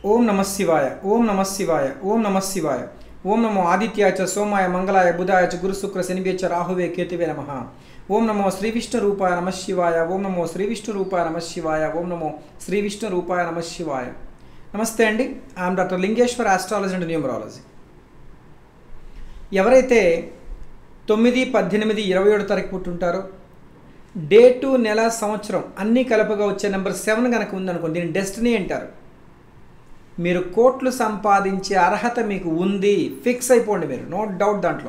ఓం నమ శివాయ ఓం నమ శివాయ ఓం నమ శివాయ ఓం నమో ఆదిత్యాయ చ సోమాయ మంగళాయ బుధాయ చ గురు శుక్ర శనిభ్య చ రాహువే కేతువే నమ ఓం నమో శ్రీ విష్ణు రూపాయ నమ శివాయ ఓం నమో శ్రీ విష్ణు రూపాయ నమ శివాయ ఓం నమో శ్రీ విష్ణు రూపాయ నమ శివాయ నమస్తే అండి I'm doctor Lingeshwar astrology and numerology ఎవరైతే తొమ్మిది పద్దెనిమిది ఇరవై ఏడు తారీఖు పుట్టుంటారో డేటు నెల సంవత్సరం అన్నీ కలపగా వచ్చే నెంబర్ సెవెన్ కనుక ఉందనుకోండి దీన్ని డెస్టినీ అంటారు మీరు కోట్లు సంపాదించే అర్హత మీకు ఉంది ఫిక్స్ అయిపోండి మీరు నో డౌట్ దాంట్లో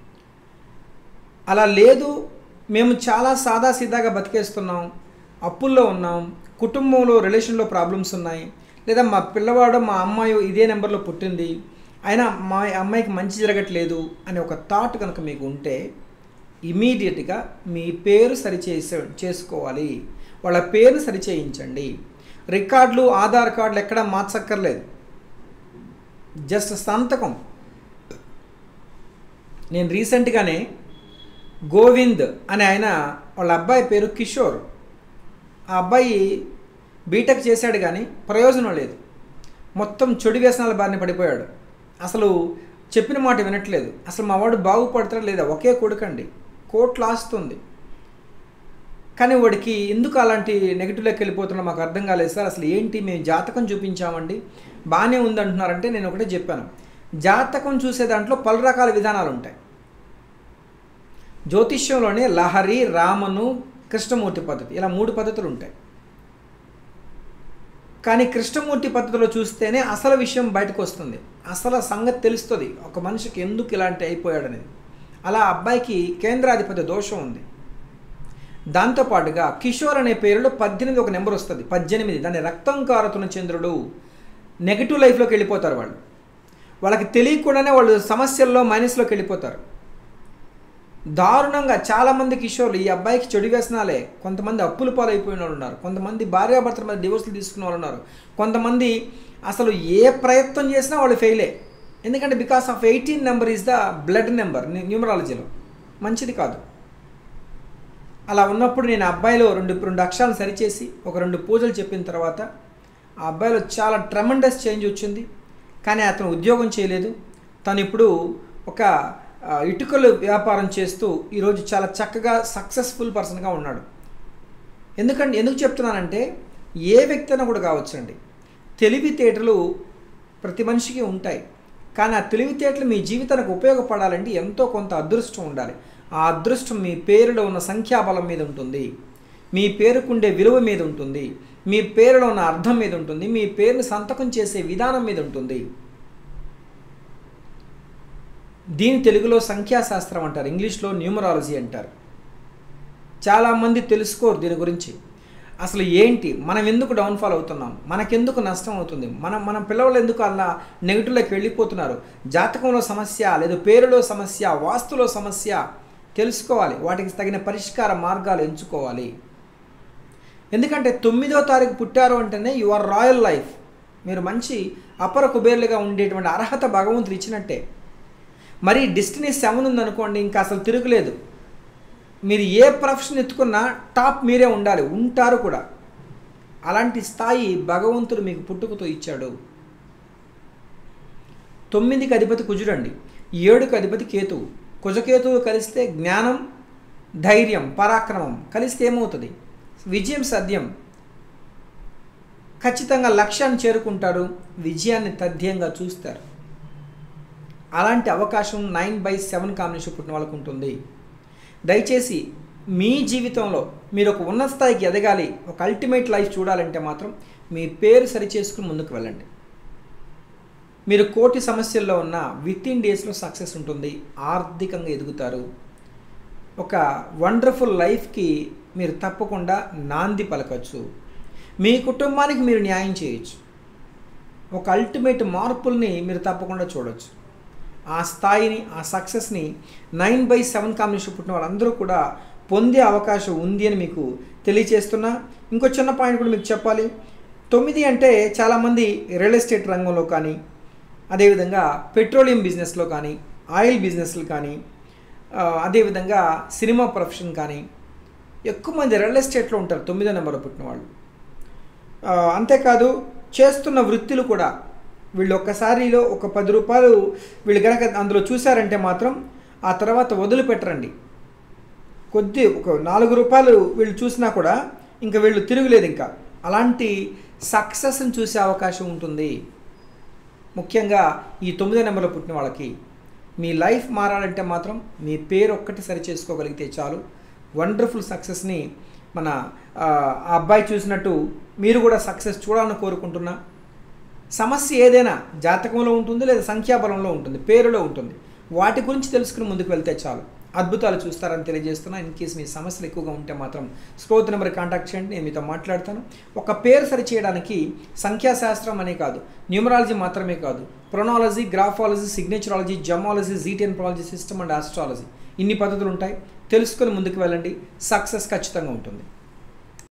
అలా లేదు మేము చాలా సాదా సీదాగా బతికేస్తున్నాం అప్పుల్లో ఉన్నాం కుటుంబంలో రిలేషన్లో ప్రాబ్లమ్స్ ఉన్నాయి లేదా మా పిల్లవాడు మా అమ్మాయి ఇదే నెంబర్లో పుట్టింది అయినా మా అమ్మాయికి మంచి జరగట్లేదు అనే ఒక థాట్ కనుక మీకు ఉంటే ఇమీడియట్గా మీ పేరు సరిచేసే చేసుకోవాలి వాళ్ళ పేరు సరిచేయించండి రికార్డులు ఆధార్ కార్డులు ఎక్కడ మార్చక్కర్లేదు జస్ట్ సంతకం నేను రీసెంట్గానే గోవింద్ అనే ఆయన వాళ్ళ అబ్బాయి పేరు కిషోర్ ఆ అబ్బాయి బీటెక్ చేశాడు కానీ ప్రయోజనం లేదు మొత్తం చెడు వ్యసనాల బారిన పడిపోయాడు అసలు చెప్పిన మాట వినట్లేదు అసలు మా వాడు బాగుపడతాడా లేదా ఒకే కొడుకండి కోట్లు ఆస్తుంది కానీ వాడికి ఎందుకు అలాంటి నెగిటివ్లోకి వెళ్ళిపోతున్నా మాకు అర్థం కాలేదు సార్ అసలు ఏంటి మేము జాతకం చూపించామండి బాగానే ఉంది అంటున్నారంటే నేను ఒకటే చెప్పాను జాతకం చూసే దాంట్లో పలు రకాల విధానాలు ఉంటాయి జ్యోతిష్యంలోనే లహరి రామను కృష్ణమూర్తి పద్ధతి ఇలా మూడు పద్ధతులు ఉంటాయి కానీ కృష్ణమూర్తి పద్ధతిలో చూస్తేనే అసలు విషయం బయటకు వస్తుంది అసలు సంగతి తెలుస్తుంది ఒక మనిషికి ఎందుకు ఇలాంటి అయిపోయాడనేది అలా అబ్బాయికి కేంద్రాధిపతి దోషం ఉంది దాంతోపాటుగా కిషోర్ అనే పేరులో పద్దెనిమిది ఒక నెంబర్ వస్తుంది పద్దెనిమిది దాన్ని రక్తం కారుతున్న చంద్రుడు నెగిటివ్ లైఫ్లోకి వెళ్ళిపోతారు వాళ్ళు వాళ్ళకి తెలియకుండానే వాళ్ళు సమస్యల్లో మైనస్లోకి వెళ్ళిపోతారు దారుణంగా చాలామంది కిషోర్లు ఈ అబ్బాయికి చెడు వ్యసనాలే కొంతమంది అప్పులు పాలైపోయిన వాళ్ళు ఉన్నారు కొంతమంది భార్యాభర్తల మీద డివోర్స్లు తీసుకున్న వాళ్ళు ఉన్నారు కొంతమంది అసలు ఏ ప్రయత్నం చేసినా వాళ్ళు ఫెయిలే ఎందుకంటే because of eighteen number is the blood number న్యూమరాలజీలో మంచిది కాదు అలా ఉన్నప్పుడు నేను అబ్బాయిలో రెండు రెండు అక్షరాలు సరిచేసి ఒక రెండు పూజలు చెప్పిన తర్వాత ఆ అబ్బాయిలో చాలా ట్రమండస్ చేంజ్ వచ్చింది కానీ అతను ఉద్యోగం చేయలేదు తను ఇప్పుడు ఒక ఇటుకలు వ్యాపారం చేస్తూ ఈరోజు చాలా చక్కగా సక్సెస్ఫుల్ పర్సన్గా ఉన్నాడు ఎందుకంటే ఎందుకు చెప్తున్నానంటే ఏ వ్యక్తి అయినా కూడా కావచ్చండి తెలివితేటలు ప్రతి మనిషికి ఉంటాయి కానీ ఆ తెలివితేటలు మీ జీవితానికి ఉపయోగపడాలంటే ఎంతో కొంత అదృష్టం ఉండాలి ఆ అదృష్టం మీ పేరులో ఉన్న సంఖ్యాబలం మీద ఉంటుంది మీ పేరుకుండే విలువ మీద ఉంటుంది మీ పేరులో ఉన్న అర్థం మీద ఉంటుంది మీ పేరుని సంతకం చేసే విధానం మీద ఉంటుంది దీని తెలుగులో సంఖ్యాశాస్త్రం అంటారు ఇంగ్లీష్లో న్యూమరాలజీ అంటారు చాలామంది తెలుసుకోరు దీని గురించి అసలు ఏంటి మనం ఎందుకు డౌన్ఫాల్ అవుతున్నాం మనకెందుకు నష్టం అవుతుంది మనం మన పిల్లలు ఎందుకు అలా నెగిటివ్లోకి వెళ్ళిపోతున్నారు జాతకంలో సమస్య లేదా పేరులో సమస్య వాస్తులో సమస్య తెలుసుకోవాలి వాటికి తగిన పరిష్కార మార్గాలు ఎంచుకోవాలి ఎందుకంటే తొమ్మిదో తారీఖు పుట్టారు అంటేనే యువర్ రాయల్ లైఫ్ మీరు మంచి అపర కుబేర్లుగా ఉండేటువంటి అర్హత భగవంతుడు ఇచ్చినట్టే మరి డిస్టినీ సెవెన్ ఉందనుకోండి ఇంకా అసలు తిరుగులేదు మీరు ఏ ప్రొఫెషన్ ఎత్తుకున్నా టాప్ మీరే ఉండాలి ఉంటారు కూడా అలాంటి స్థాయి భగవంతుడు మీకు పుట్టుకతో ఇచ్చాడు తొమ్మిదికి అధిపతి కుజుడండి ఏడుకి అధిపతి కేతువు కుజకేతువు కలిస్తే జ్ఞానం ధైర్యం పరాక్రమం కలిస్తే ఏమవుతుంది విజయం సద్యం ఖచ్చితంగా లక్ష్యాన్ని చేరుకుంటారు విజయాన్ని తథ్యంగా చూస్తారు అలాంటి అవకాశం నైన్ బై సెవెన్ కాంబినేషన్ పుట్టిన వాళ్ళకు ఉంటుంది దయచేసి మీ జీవితంలో మీరు ఒక ఉన్నత స్థాయికి ఎదగాలి ఒక అల్టిమేట్ లైఫ్ చూడాలంటే మాత్రం మీ పేరు సరిచేసుకుని ముందుకు వెళ్ళండి మీరు కోటి సమస్యల్లో ఉన్న విత్ ఇన్ డేస్లో సక్సెస్ ఉంటుంది ఆర్థికంగా ఎదుగుతారు ఒక వండర్ఫుల్ లైఫ్కి మీరు తప్పకుండా నాంది పలకచ్చు మీ కుటుంబానికి మీరు న్యాయం చేయొచ్చు ఒక అల్టిమేట్ మార్పుల్ని మీరు తప్పకుండా చూడొచ్చు ఆ స్థాయిని ఆ సక్సెస్ని నైన్ బై సెవెన్ కాంబినేషన్ పుట్టిన వాళ్ళందరూ కూడా పొందే అవకాశం ఉంది అని మీకు తెలియచేస్తున్నా ఇంకో చిన్న పాయింట్ కూడా మీకు చెప్పాలి తొమ్మిది అంటే చాలామంది రియల్ ఎస్టేట్ రంగంలో కానీ అదేవిధంగా పెట్రోలియం బిజినెస్లో కానీ ఆయిల్ బిజినెస్లు కానీ అదేవిధంగా సినిమా ప్రొఫెషన్ కానీ ఎక్కువ మంది రియల్ ఎస్టేట్లో ఉంటారు తొమ్మిదో నెంబర్లో పుట్టిన వాళ్ళు అంతేకాదు చేస్తున్న వృత్తులు కూడా వీళ్ళు ఒక్కసారిలో ఒక పది రూపాయలు వీళ్ళు కనుక అందులో చూశారంటే మాత్రం ఆ తర్వాత వదిలిపెట్టరండి కొద్ది ఒక నాలుగు రూపాయలు వీళ్ళు చూసినా కూడా ఇంకా వీళ్ళు తిరుగులేదు ఇంకా అలాంటి సక్సెస్ని చూసే అవకాశం ఉంటుంది ముఖ్యంగా ఈ తొమ్మిదో నెంబర్లో పుట్టిన వాళ్ళకి మీ లైఫ్ మారాలంటే మాత్రం మీ పేరు ఒక్కటి సరి చేసుకోగలిగితే చాలు వండర్ఫుల్ సక్సెస్ని మన ఆ ఆ అబ్బాయి చూసినట్టు మీరు కూడా సక్సెస్ చూడాలని కోరుకుంటున్నా సమస్య ఏదైనా జాతకంలో ఉంటుంది లేదా సంఖ్యాబలంలో ఉంటుంది పేరులో ఉంటుంది వాటి గురించి తెలుసుకుని ముందుకు వెళ్తే చాలు అద్భుతాలు చూస్తారని తెలియజేస్తున్నా ఇన్ కేసు మీ సమస్యలు ఎక్కువగా ఉంటే మాత్రం స్క్రోత్ నెంబర్ కాంటాక్ట్ చేయండి నేను మీతో మాట్లాడతాను ఒక పేరు సరి చేయడానికి సంఖ్యాశాస్త్రం అనే కాదు న్యూమరాలజీ మాత్రమే కాదు ప్రొనాలజీ గ్రాఫాలజీ సిగ్నేచరాలజీ జమాలజీ జీటీఎన్ ప్రాలజీ సిస్టమ్ అండ్ ఆస్ట్రాలజీ ఇన్ని పద్ధతులు ఉంటాయి తెలుసుకొని ముందుకు వెళ్ళండి సక్సెస్ ఖచ్చితంగా ఉంటుంది